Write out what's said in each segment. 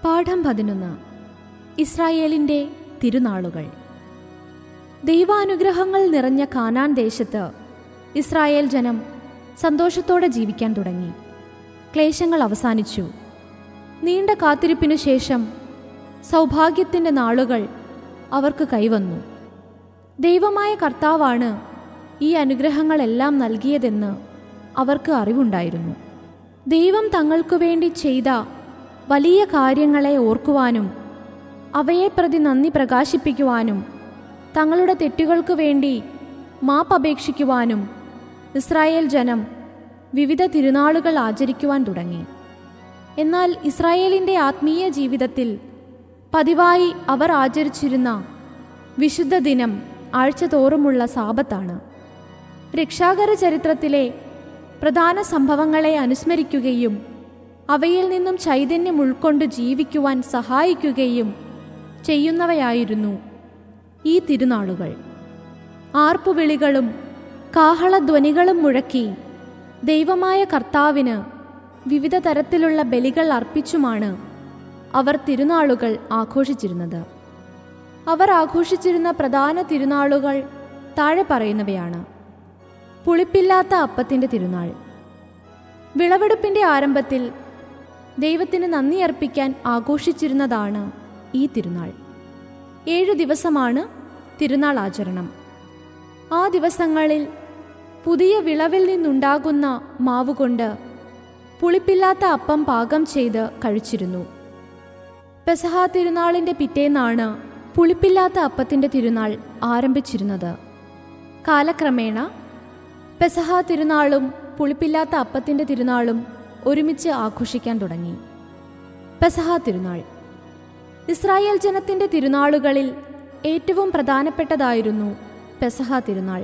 പാഠം പതിനൊന്ന് ഇസ്രായേലിൻ്റെ തിരുനാളുകൾ ദൈവാനുഗ്രഹങ്ങൾ നിറഞ്ഞ കാനാൻ ദേശത്ത് ഇസ്രായേൽ ജനം സന്തോഷത്തോടെ ജീവിക്കാൻ തുടങ്ങി ക്ലേശങ്ങൾ അവസാനിച്ചു നീണ്ട കാത്തിരിപ്പിനു ശേഷം സൗഭാഗ്യത്തിൻ്റെ നാളുകൾ അവർക്ക് കൈവന്നു ദൈവമായ കർത്താവാണ് ഈ അനുഗ്രഹങ്ങളെല്ലാം നൽകിയതെന്ന് അവർക്ക് അറിവുണ്ടായിരുന്നു ദൈവം തങ്ങൾക്കു വേണ്ടി ചെയ്ത വലിയ കാര്യങ്ങളെ ഓർക്കുവാനും അവയെ പ്രതി നന്ദി പ്രകാശിപ്പിക്കുവാനും തങ്ങളുടെ തെറ്റുകൾക്ക് വേണ്ടി മാപ്പപേക്ഷിക്കുവാനും ഇസ്രായേൽ ജനം വിവിധ തിരുനാളുകൾ ആചരിക്കുവാൻ തുടങ്ങി എന്നാൽ ഇസ്രായേലിൻ്റെ ആത്മീയ ജീവിതത്തിൽ പതിവായി അവർ ആചരിച്ചിരുന്ന വിശുദ്ധ ദിനം ആഴ്ചതോറുമുള്ള സാപത്താണ് രക്ഷാകര ചരിത്രത്തിലെ പ്രധാന സംഭവങ്ങളെ അനുസ്മരിക്കുകയും അവയിൽ നിന്നും ചൈതന്യം ഉൾക്കൊണ്ട് ജീവിക്കുവാൻ സഹായിക്കുകയും ചെയ്യുന്നവയായിരുന്നു ഈ തിരുനാളുകൾ ആർപ്പുവിളികളും കാഹളധ്വനികളും മുഴക്കി ദൈവമായ കർത്താവിന് വിവിധ തരത്തിലുള്ള ബലികൾ അർപ്പിച്ചുമാണ് അവർ തിരുനാളുകൾ ആഘോഷിച്ചിരുന്നത് അവർ ആഘോഷിച്ചിരുന്ന പ്രധാന തിരുനാളുകൾ താഴെ പറയുന്നവയാണ് പുളിപ്പില്ലാത്ത അപ്പത്തിൻ്റെ തിരുനാൾ വിളവെടുപ്പിൻ്റെ ആരംഭത്തിൽ ദൈവത്തിന് നന്ദി അർപ്പിക്കാൻ ആഘോഷിച്ചിരുന്നതാണ് ഈ തിരുനാൾ ഏഴു ദിവസമാണ് തിരുനാൾ ആചരണം ആ ദിവസങ്ങളിൽ പുതിയ വിളവിൽ നിന്നുണ്ടാകുന്ന മാവ് കൊണ്ട് പുളിപ്പില്ലാത്ത അപ്പം പാകം ചെയ്ത് കഴിച്ചിരുന്നു പെസഹ തിരുനാളിൻ്റെ പിറ്റേന്നാണ് പുളിപ്പില്ലാത്ത അപ്പത്തിൻ്റെ തിരുനാൾ ആരംഭിച്ചിരുന്നത് കാലക്രമേണ പെസഹ തിരുനാളും പുളിപ്പില്ലാത്ത അപ്പത്തിൻ്റെ തിരുനാളും ഒരുമിച്ച് ആഘോഷിക്കാൻ തുടങ്ങി പെസഹ തിരുനാൾ ഇസ്രായേൽ ജനത്തിൻ്റെ തിരുനാളുകളിൽ ഏറ്റവും പ്രധാനപ്പെട്ടതായിരുന്നു പെസഹ തിരുനാൾ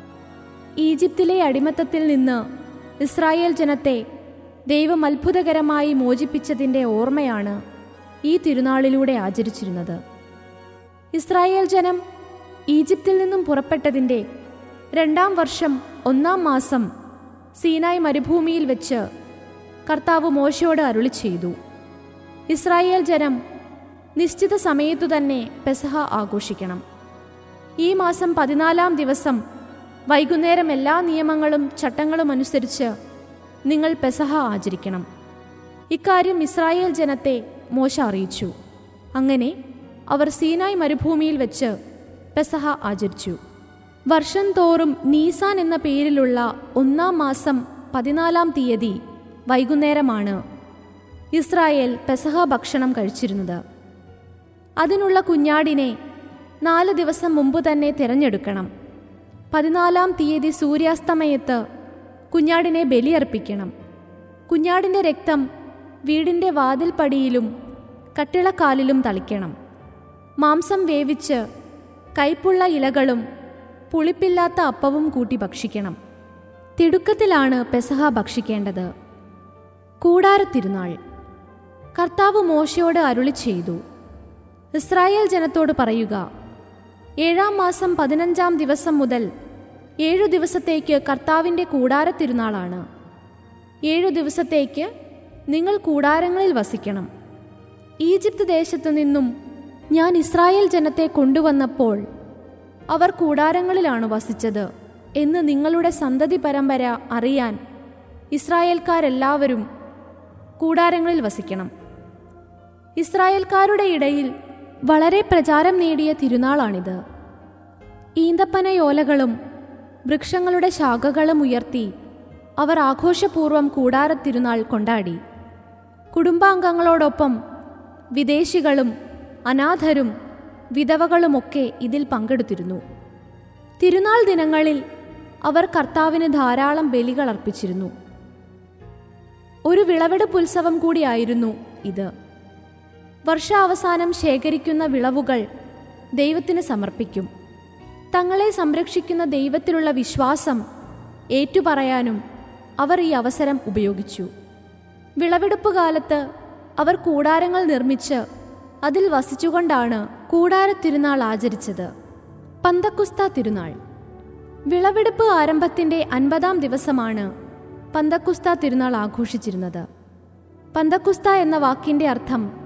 ഈജിപ്തിലെ അടിമത്തത്തിൽ നിന്ന് ഇസ്രായേൽ ജനത്തെ ദൈവം അത്ഭുതകരമായി മോചിപ്പിച്ചതിൻ്റെ ഓർമ്മയാണ് ഈ തിരുനാളിലൂടെ ആചരിച്ചിരുന്നത് ഇസ്രായേൽ ജനം ഈജിപ്തിൽ നിന്നും പുറപ്പെട്ടതിൻ്റെ രണ്ടാം വർഷം ഒന്നാം മാസം സീനായ് മരുഭൂമിയിൽ വെച്ച് കർത്താവ് മോശയോട് അരുളി ചെയ്തു ഇസ്രായേൽ ജനം നിശ്ചിത സമയത്തു തന്നെ പെസഹ ആഘോഷിക്കണം ഈ മാസം പതിനാലാം ദിവസം വൈകുന്നേരം എല്ലാ നിയമങ്ങളും ചട്ടങ്ങളും അനുസരിച്ച് നിങ്ങൾ പെസഹ ആചരിക്കണം ഇക്കാര്യം ഇസ്രായേൽ ജനത്തെ മോശ അറിയിച്ചു അങ്ങനെ അവർ സീനായ് മരുഭൂമിയിൽ വെച്ച് പെസഹ ആചരിച്ചു വർഷം തോറും നീസാൻ എന്ന പേരിലുള്ള ഒന്നാം മാസം പതിനാലാം തീയതി വൈകുന്നേരമാണ് ഇസ്രായേൽ പെസഹ ഭക്ഷണം കഴിച്ചിരുന്നത് അതിനുള്ള കുഞ്ഞാടിനെ നാല് ദിവസം മുമ്പ് തന്നെ തിരഞ്ഞെടുക്കണം പതിനാലാം തീയതി സൂര്യാസ്തമയത്ത് കുഞ്ഞാടിനെ ബലിയർപ്പിക്കണം കുഞ്ഞാടിൻ്റെ രക്തം വീടിൻ്റെ വാതിൽപ്പടിയിലും കട്ടിളക്കാലിലും തളിക്കണം മാംസം വേവിച്ച് കൈപ്പുള്ള ഇലകളും പുളിപ്പില്ലാത്ത അപ്പവും കൂട്ടി ഭക്ഷിക്കണം തിടുക്കത്തിലാണ് പെസഹ ഭക്ഷിക്കേണ്ടത് കൂടാരത്തിരുനാൾ കർത്താവ് മോശയോട് അരുളി ചെയ്തു ഇസ്രായേൽ ജനത്തോട് പറയുക ഏഴാം മാസം പതിനഞ്ചാം ദിവസം മുതൽ ഏഴു ദിവസത്തേക്ക് കർത്താവിൻ്റെ കൂടാരത്തിരുനാളാണ് ഏഴു ദിവസത്തേക്ക് നിങ്ങൾ കൂടാരങ്ങളിൽ വസിക്കണം ഈജിപ്ത് ദേശത്തു നിന്നും ഞാൻ ഇസ്രായേൽ ജനത്തെ കൊണ്ടുവന്നപ്പോൾ അവർ കൂടാരങ്ങളിലാണ് വസിച്ചത് എന്ന് നിങ്ങളുടെ സന്തതി പരമ്പര അറിയാൻ ഇസ്രായേൽക്കാരെല്ലാവരും കൂടാരങ്ങളിൽ വസിക്കണം ഇസ്രായേൽക്കാരുടെ ഇടയിൽ വളരെ പ്രചാരം നേടിയ തിരുനാളാണിത് ഈന്തപ്പനയോലകളും വൃക്ഷങ്ങളുടെ ശാഖകളും ഉയർത്തി അവർ ആഘോഷപൂർവ്വം കൂടാരത്തിരുനാൾ കൊണ്ടാടി കുടുംബാംഗങ്ങളോടൊപ്പം വിദേശികളും അനാഥരും വിധവകളുമൊക്കെ ഇതിൽ പങ്കെടുത്തിരുന്നു തിരുനാൾ ദിനങ്ങളിൽ അവർ കർത്താവിന് ധാരാളം ബലികൾ അർപ്പിച്ചിരുന്നു ഒരു വിളവെടുപ്പ് ഉത്സവം കൂടിയായിരുന്നു ഇത് വർഷാവസാനം ശേഖരിക്കുന്ന വിളവുകൾ ദൈവത്തിന് സമർപ്പിക്കും തങ്ങളെ സംരക്ഷിക്കുന്ന ദൈവത്തിലുള്ള വിശ്വാസം ഏറ്റുപറയാനും അവർ ഈ അവസരം ഉപയോഗിച്ചു വിളവെടുപ്പ് കാലത്ത് അവർ കൂടാരങ്ങൾ നിർമ്മിച്ച് അതിൽ വസിച്ചുകൊണ്ടാണ് കൂടാര തിരുനാൾ ആചരിച്ചത് പന്തക്കുസ്ത തിരുനാൾ വിളവെടുപ്പ് ആരംഭത്തിൻ്റെ അൻപതാം ദിവസമാണ് പന്തക്കുസ്ത തിരുനാൾ ആഘോഷിച്ചിരുന്നത് പന്തക്കുസ്ത എന്ന വാക്കിൻ്റെ അർത്ഥം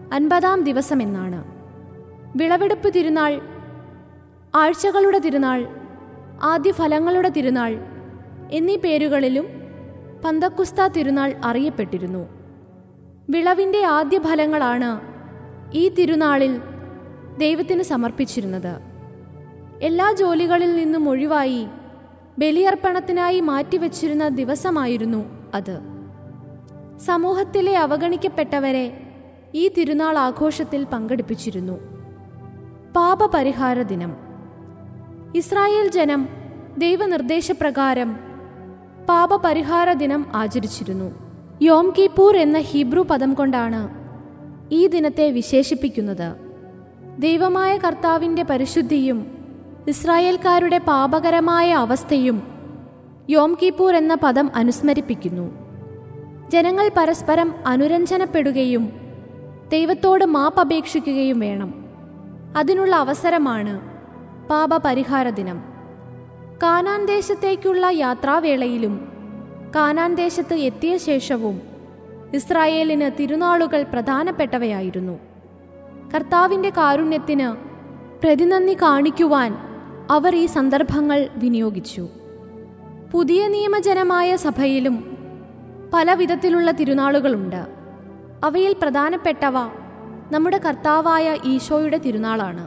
അൻപതാം ദിവസമെന്നാണ് വിളവെടുപ്പ് തിരുനാൾ ആഴ്ചകളുടെ തിരുനാൾ ആദ്യഫലങ്ങളുടെ തിരുനാൾ എന്നീ പേരുകളിലും പന്തക്കുസ്ത തിരുനാൾ അറിയപ്പെട്ടിരുന്നു വിളവിൻ്റെ ആദ്യ ഫലങ്ങളാണ് ഈ തിരുനാളിൽ ദൈവത്തിന് സമർപ്പിച്ചിരുന്നത് എല്ലാ ജോലികളിൽ നിന്നും ഒഴിവായി ബലിയർപ്പണത്തിനായി മാറ്റിവെച്ചിരുന്ന ദിവസമായിരുന്നു അത് സമൂഹത്തിലെ അവഗണിക്കപ്പെട്ടവരെ ഈ തിരുനാൾ ആഘോഷത്തിൽ പങ്കെടുപ്പിച്ചിരുന്നു പാപപരിഹാര ദിനം ഇസ്രായേൽ ജനം ദൈവനിർദ്ദേശപ്രകാരം പാപപരിഹാര ദിനം ആചരിച്ചിരുന്നു യോം കിപ്പൂർ എന്ന ഹീബ്രു പദം കൊണ്ടാണ് ഈ ദിനത്തെ വിശേഷിപ്പിക്കുന്നത് ദൈവമായ കർത്താവിൻ്റെ പരിശുദ്ധിയും ഇസ്രായേൽക്കാരുടെ പാപകരമായ അവസ്ഥയും യോം കിപ്പൂർ എന്ന പദം അനുസ്മരിപ്പിക്കുന്നു ജനങ്ങൾ പരസ്പരം അനുരഞ്ജനപ്പെടുകയും ദൈവത്തോട് മാപ്പപേക്ഷിക്കുകയും വേണം അതിനുള്ള അവസരമാണ് പാപപരിഹാര ദിനം കാനാൻ ദേശത്തേക്കുള്ള യാത്രാവേളയിലും കാനാൻ ദേശത്ത് എത്തിയ ശേഷവും ഇസ്രായേലിന് തിരുനാളുകൾ പ്രധാനപ്പെട്ടവയായിരുന്നു കർത്താവിൻ്റെ കാരുണ്യത്തിന് പ്രതിനന്ദി കാണിക്കുവാൻ അവർ ഈ സന്ദർഭങ്ങൾ വിനിയോഗിച്ചു പുതിയ നിയമജനമായ സഭയിലും പല വിധത്തിലുള്ള തിരുനാളുകളുണ്ട് അവയിൽ പ്രധാനപ്പെട്ടവ നമ്മുടെ കർത്താവായ ഈശോയുടെ തിരുനാളാണ്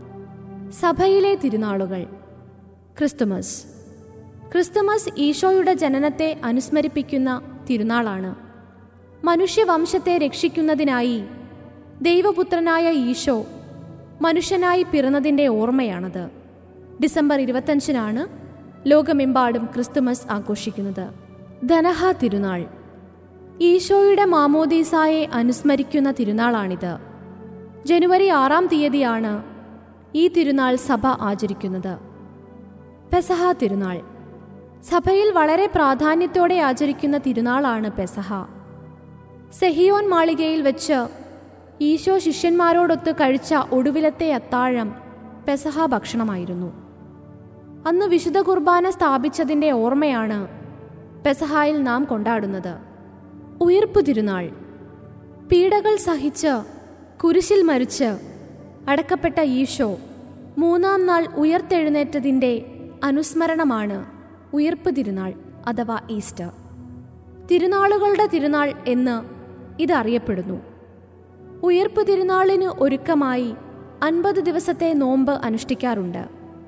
സഭയിലെ തിരുനാളുകൾ ക്രിസ്തുമസ് ക്രിസ്തുമസ് ഈശോയുടെ ജനനത്തെ അനുസ്മരിപ്പിക്കുന്ന തിരുനാളാണ് മനുഷ്യവംശത്തെ രക്ഷിക്കുന്നതിനായി ദൈവപുത്രനായ ഈശോ മനുഷ്യനായി പിറന്നതിൻ്റെ ഓർമ്മയാണത് ഡിസംബർ ഇരുപത്തഞ്ചിനാണ് ലോകമെമ്പാടും ക്രിസ്തുമസ് ആഘോഷിക്കുന്നത് ധനഹ തിരുനാൾ ഈശോയുടെ മാമോദീസായെ അനുസ്മരിക്കുന്ന തിരുനാളാണിത് ജനുവരി ആറാം തീയതിയാണ് ഈ തിരുനാൾ സഭ ആചരിക്കുന്നത് പെസഹ തിരുനാൾ സഭയിൽ വളരെ പ്രാധാന്യത്തോടെ ആചരിക്കുന്ന തിരുനാളാണ് പെസഹ സെഹിയോൻ മാളികയിൽ വെച്ച് ഈശോ ശിഷ്യന്മാരോടൊത്ത് കഴിച്ച ഒടുവിലത്തെ അത്താഴം പെസഹ ഭക്ഷണമായിരുന്നു അന്ന് വിശുദ്ധ കുർബാന സ്ഥാപിച്ചതിൻ്റെ ഓർമ്മയാണ് പെസഹായിൽ നാം കൊണ്ടാടുന്നത് ഉയർപ്പു തിരുനാൾ പീഡകൾ സഹിച്ച് കുരിശിൽ മരിച്ച് അടക്കപ്പെട്ട ഈശോ മൂന്നാം നാൾ ഉയർത്തെഴുന്നേറ്റതിൻ്റെ അനുസ്മരണമാണ് ഉയർപ്പ് തിരുനാൾ അഥവാ ഈസ്റ്റർ തിരുനാളുകളുടെ തിരുനാൾ എന്ന് ഇത് അറിയപ്പെടുന്നു ഉയർപ്പ് തിരുനാളിന് ഒരുക്കമായി അൻപത് ദിവസത്തെ നോമ്പ് അനുഷ്ഠിക്കാറുണ്ട്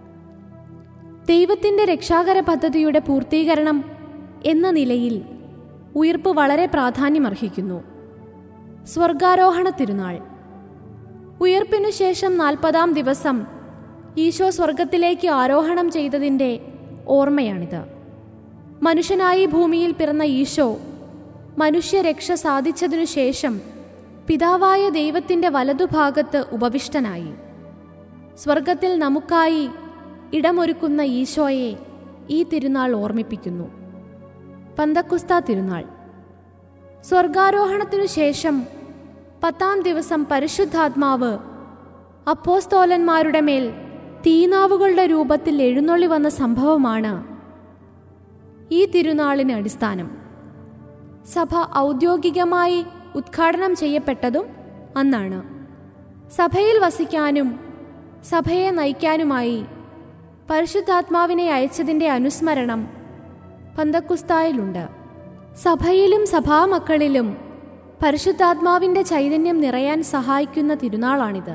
ദൈവത്തിൻ്റെ രക്ഷാകര പദ്ധതിയുടെ പൂർത്തീകരണം എന്ന നിലയിൽ ഉയർപ്പ് വളരെ പ്രാധാന്യമർഹിക്കുന്നു സ്വർഗാരോഹണ തിരുനാൾ ഉയർപ്പിനു ശേഷം നാൽപ്പതാം ദിവസം ഈശോ സ്വർഗത്തിലേക്ക് ആരോഹണം ചെയ്തതിൻ്റെ ഓർമ്മയാണിത് മനുഷ്യനായി ഭൂമിയിൽ പിറന്ന ഈശോ മനുഷ്യരക്ഷ സാധിച്ചതിനു ശേഷം പിതാവായ ദൈവത്തിൻ്റെ വലതുഭാഗത്ത് ഉപവിഷ്ടനായി സ്വർഗത്തിൽ നമുക്കായി ഇടമൊരുക്കുന്ന ഈശോയെ ഈ തിരുനാൾ ഓർമ്മിപ്പിക്കുന്നു പന്തക്കുസ്ത തിരുനാൾ സ്വർഗാരോഹണത്തിനു ശേഷം പത്താം ദിവസം പരിശുദ്ധാത്മാവ് അപ്പോസ്തോലന്മാരുടെ മേൽ തീനാവുകളുടെ രൂപത്തിൽ എഴുന്നള്ളി വന്ന സംഭവമാണ് ഈ തിരുനാളിന് അടിസ്ഥാനം സഭ ഔദ്യോഗികമായി ഉദ്ഘാടനം ചെയ്യപ്പെട്ടതും അന്നാണ് സഭയിൽ വസിക്കാനും സഭയെ നയിക്കാനുമായി പരിശുദ്ധാത്മാവിനെ അയച്ചതിൻ്റെ അനുസ്മരണം പന്തക്കുസ്തായിലുണ്ട് സഭയിലും സഭാമക്കളിലും പരിശുദ്ധാത്മാവിൻ്റെ ചൈതന്യം നിറയാൻ സഹായിക്കുന്ന തിരുനാളാണിത്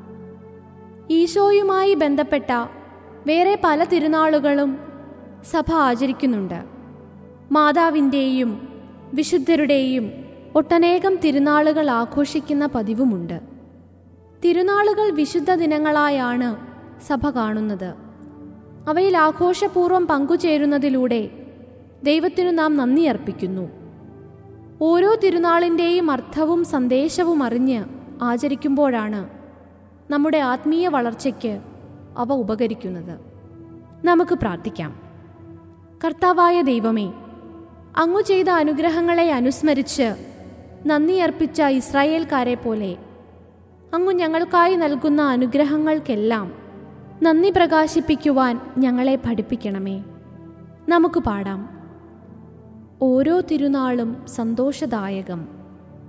ഈശോയുമായി ബന്ധപ്പെട്ട വേറെ പല തിരുനാളുകളും സഭ ആചരിക്കുന്നുണ്ട് മാതാവിൻ്റെയും വിശുദ്ധരുടെയും ഒട്ടനേകം തിരുനാളുകൾ ആഘോഷിക്കുന്ന പതിവുമുണ്ട് തിരുനാളുകൾ വിശുദ്ധ ദിനങ്ങളായാണ് സഭ കാണുന്നത് അവയിൽ ആഘോഷപൂർവ്വം പങ്കുചേരുന്നതിലൂടെ ദൈവത്തിനു നാം നന്ദി അർപ്പിക്കുന്നു ഓരോ തിരുനാളിൻ്റെയും അർത്ഥവും സന്ദേശവും അറിഞ്ഞ് ആചരിക്കുമ്പോഴാണ് നമ്മുടെ ആത്മീയ വളർച്ചയ്ക്ക് അവ ഉപകരിക്കുന്നത് നമുക്ക് പ്രാർത്ഥിക്കാം കർത്താവായ ദൈവമേ അങ്ങു ചെയ്ത അനുഗ്രഹങ്ങളെ അനുസ്മരിച്ച് നന്ദി അർപ്പിച്ച ഇസ്രായേൽക്കാരെ പോലെ അങ്ങു ഞങ്ങൾക്കായി നൽകുന്ന അനുഗ്രഹങ്ങൾക്കെല്ലാം നന്ദി പ്രകാശിപ്പിക്കുവാൻ ഞങ്ങളെ പഠിപ്പിക്കണമേ നമുക്ക് പാടാം ഓരോ തിരുനാളും സന്തോഷദായകം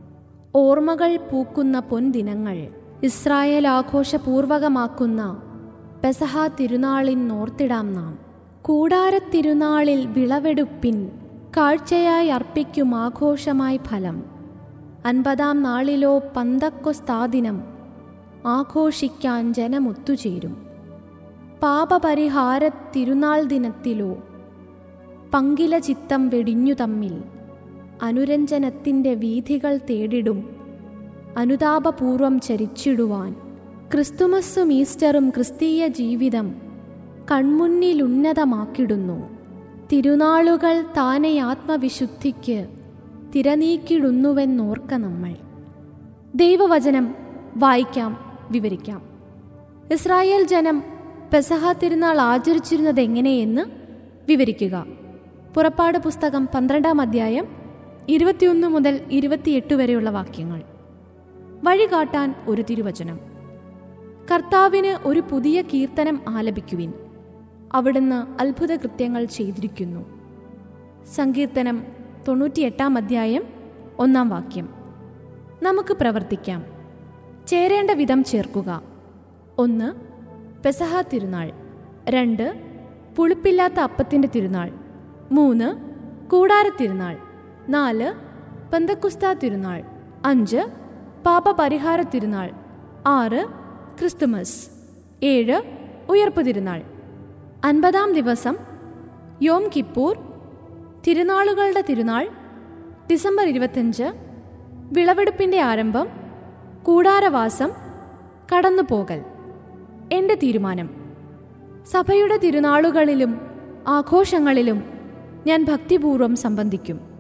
ഓർമ്മകൾ പൂക്കുന്ന പൊൻദിനങ്ങൾ ഇസ്രായേൽ ആഘോഷപൂർവകമാക്കുന്ന പെസഹ തിരുനാളിനോർത്തിടാം നാം കൂടാരത്തിരുനാളിൽ വിളവെടുപ്പിൻ കാഴ്ചയായി അർപ്പിക്കും ആഘോഷമായി ഫലം അൻപതാം നാളിലോ പന്തക്കൊസ്താദിനം ആഘോഷിക്കാൻ ജനമൊത്തുചേരും പാപപരിഹാര തിരുനാൾ ദിനത്തിലോ പങ്കില ചിത്തം വെടിഞ്ഞു തമ്മിൽ അനുരഞ്ജനത്തിൻ്റെ വീഥികൾ തേടിടും അനുതാപപൂർവം ചരിച്ചിടുവാൻ ക്രിസ്തുമസും ഈസ്റ്ററും ക്രിസ്തീയ ജീവിതം കൺമുന്നിലുന്നതമാക്കിടുന്നു തിരുനാളുകൾ താനെ ആത്മവിശുദ്ധിക്ക് തിരനീക്കിടുന്നുവെന്നോർക്ക നമ്മൾ ദൈവവചനം വായിക്കാം വിവരിക്കാം ഇസ്രായേൽ ജനം പെസഹ തിരുനാൾ ആചരിച്ചിരുന്നത് എങ്ങനെയെന്ന് വിവരിക്കുക പുറപ്പാട് പുസ്തകം പന്ത്രണ്ടാം അധ്യായം ഇരുപത്തിയൊന്ന് മുതൽ ഇരുപത്തിയെട്ട് വരെയുള്ള വാക്യങ്ങൾ വഴികാട്ടാൻ ഒരു തിരുവചനം കർത്താവിന് ഒരു പുതിയ കീർത്തനം ആലപിക്കുവിൻ അവിടുന്ന് അത്ഭുത കൃത്യങ്ങൾ ചെയ്തിരിക്കുന്നു സങ്കീർത്തനം തൊണ്ണൂറ്റിയെട്ടാം അധ്യായം ഒന്നാം വാക്യം നമുക്ക് പ്രവർത്തിക്കാം ചേരേണ്ട വിധം ചേർക്കുക ഒന്ന് പെസഹ തിരുനാൾ രണ്ട് പുളിപ്പില്ലാത്ത അപ്പത്തിൻ്റെ തിരുനാൾ മൂന്ന് കൂടാര തിരുനാൾ നാല് പന്തക്കുസ്ത തിരുനാൾ അഞ്ച് പാപപരിഹാര തിരുനാൾ ആറ് ക്രിസ്തുമസ് ഏഴ് ഉയർപ്പ് തിരുനാൾ അൻപതാം ദിവസം യോം കിപ്പൂർ തിരുനാളുകളുടെ തിരുനാൾ ഡിസംബർ ഇരുപത്തഞ്ച് വിളവെടുപ്പിൻ്റെ ആരംഭം കൂടാരവാസം കടന്നുപോകൽ എൻ്റെ തീരുമാനം സഭയുടെ തിരുനാളുകളിലും ആഘോഷങ്ങളിലും ഞാൻ ഭക്തിപൂർവ്വം സംബന്ധിക്കും